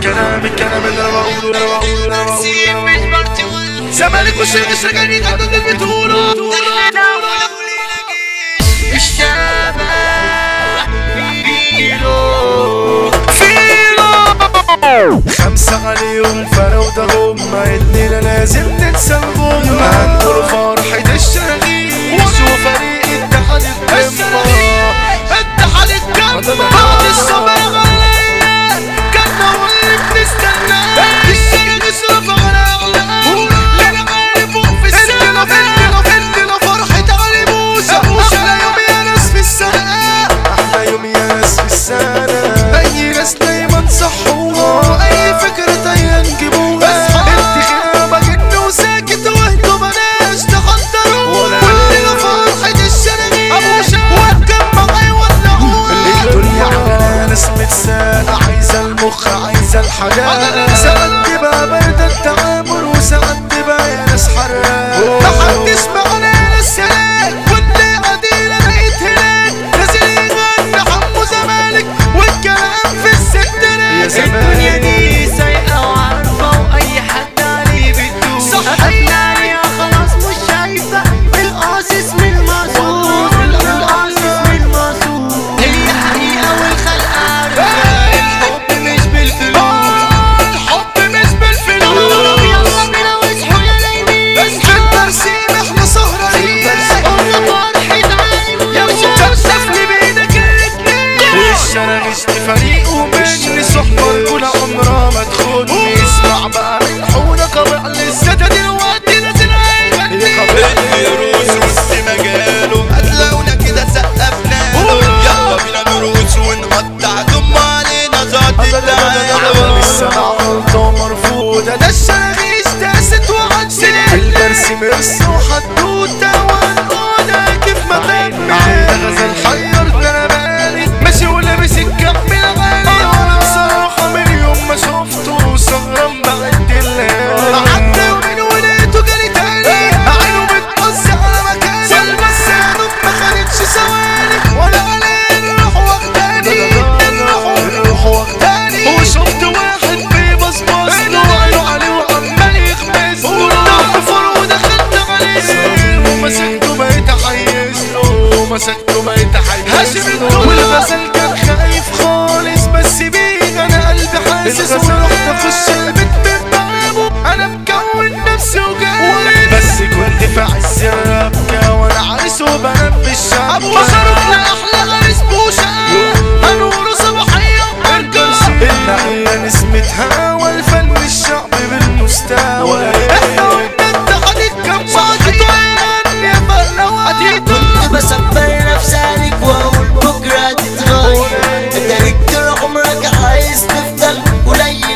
الكلام الكلام اللي انا بقوله اللي انا بقوله اللي انا بقوله اللي أنا بقوله. زمالك والشرق راجعين يتعدوا اللي بتقولوا خمسة عليهم فرودة هم الليلة لازم ننسى الغم هنقول فرحة الشرقيش وفريق اتحاد القمة اتحاد القمة بعد الصبح غلاء كنا واللي بنستناه الشرقيش رفع الأعلام لنا غالي فوق في السما عندنا فرحة علي موسى أحلى يوم يا ناس في السنة أحلى يوم يا ناس في السنة أي ناس دايما صحوها أي فكرة أي نجيبوها انت خيابة جن وساكت وانتوا بلاش تخطروا كلنا فرحة الشرقية والجمع يولعوها الدنيا على ناس متساقة عايزة المخ عايزة الحياة ساعات تبقى باردة التعامل وساعات تبقى يا ناس حرام محدش معانا للسلام واللي قدينا لقيت هناك نازل يغني حمو زمالك والكلام في الستينات الدنيا دي سايقة وعارفة وأي حد عليه بتدوس صح. أفنانية خلاص مش شايفة القاصص من المقصود القاصص من المقصود هي حقيقة والخلق عارفة الحب مش بالفلوس الحب مش بالفلوس يلا بينا واصحوا يا نايمين بس في الترسيم احنا سهرانين قلنا فرحة عالم يا مسفسفني بايدك الاتنين الشارع غشت فريق ومني صحبة رجولة عمرها ما تخوني اسمع بقى من حولك قبع لسه دلوقتي نازل هيغني الروس وسط مجاله هتلاقونا كده سقفنا له يلا بينا نروس ونقطع دم علينا ذات التعالى السمع غلطة مرفوضة ده الشراغيش داست وعنسلت البرسي مرس وحدوتة وهنقولها كيف ما تم عايزة غزل حيرت انا بالي ماشي ولابس الكم الغالي وانا بصراحة من يوم ما شفته سهران بعد الليل قعدت يومين ولقيته جالي تاني عينه بتبص على مكاني والبس عينه ما خدتش ثواني ولا عليه الروح واخداني الروح الروح واخداني وشفت واحد بيبصبص له عينه عليه وعمال يخبز له طلعت فوق ودخلت عليه ومسكته بقيت احيز له ومسكته بقيت احيز له والغزل كان خايف خالص بس بيه انا قلبي حاسس ورحت اخش البيت من بابه انا مكون نفسي وجاي بس كنت في عز الربكة وانا عايز وبنام بالشام بشرك لاحلى غريس بوشة هنور صباحية النقلة نسمتها والفن الشعبي بالمستوى احنا قلنا اتحاد الجماعة طيران يا فلوة كنت بسبر نفسي عليك واقول بكره تتغير انت ليك طول عمرك عايز تفضل قليل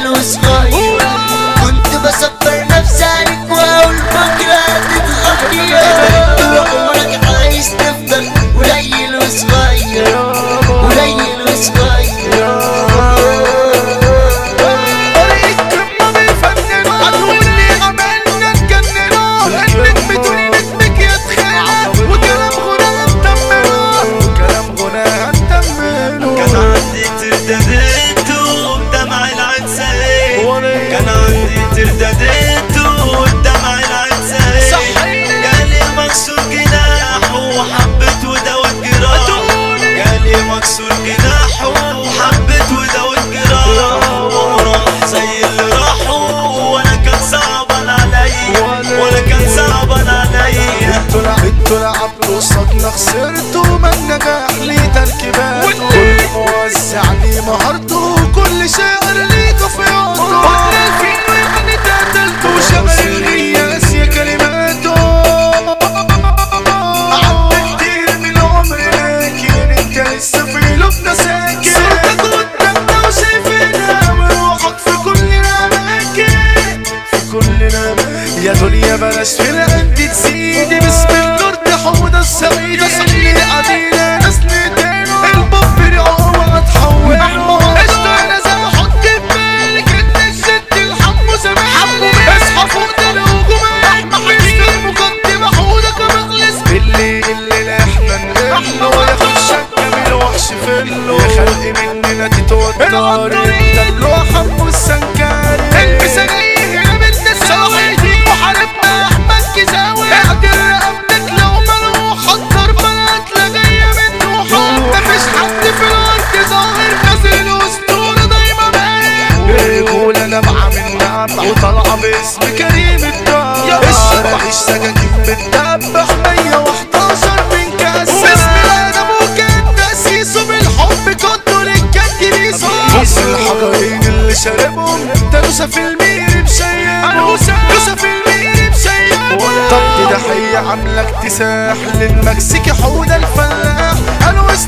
طالعة باسم كريم الدار الشارع السكاكين بتدبح 111 من كاس واسم الادب وكان تأسيسه بالحب كنتوا للجد بيسو بص الحجرين اللي شاربهم ده نوسة في المير مشيبهم نوسة في المير مشيبهم طب دي ضحية عاملة اكتساح للمكسيكي حودة الفلاح قالوا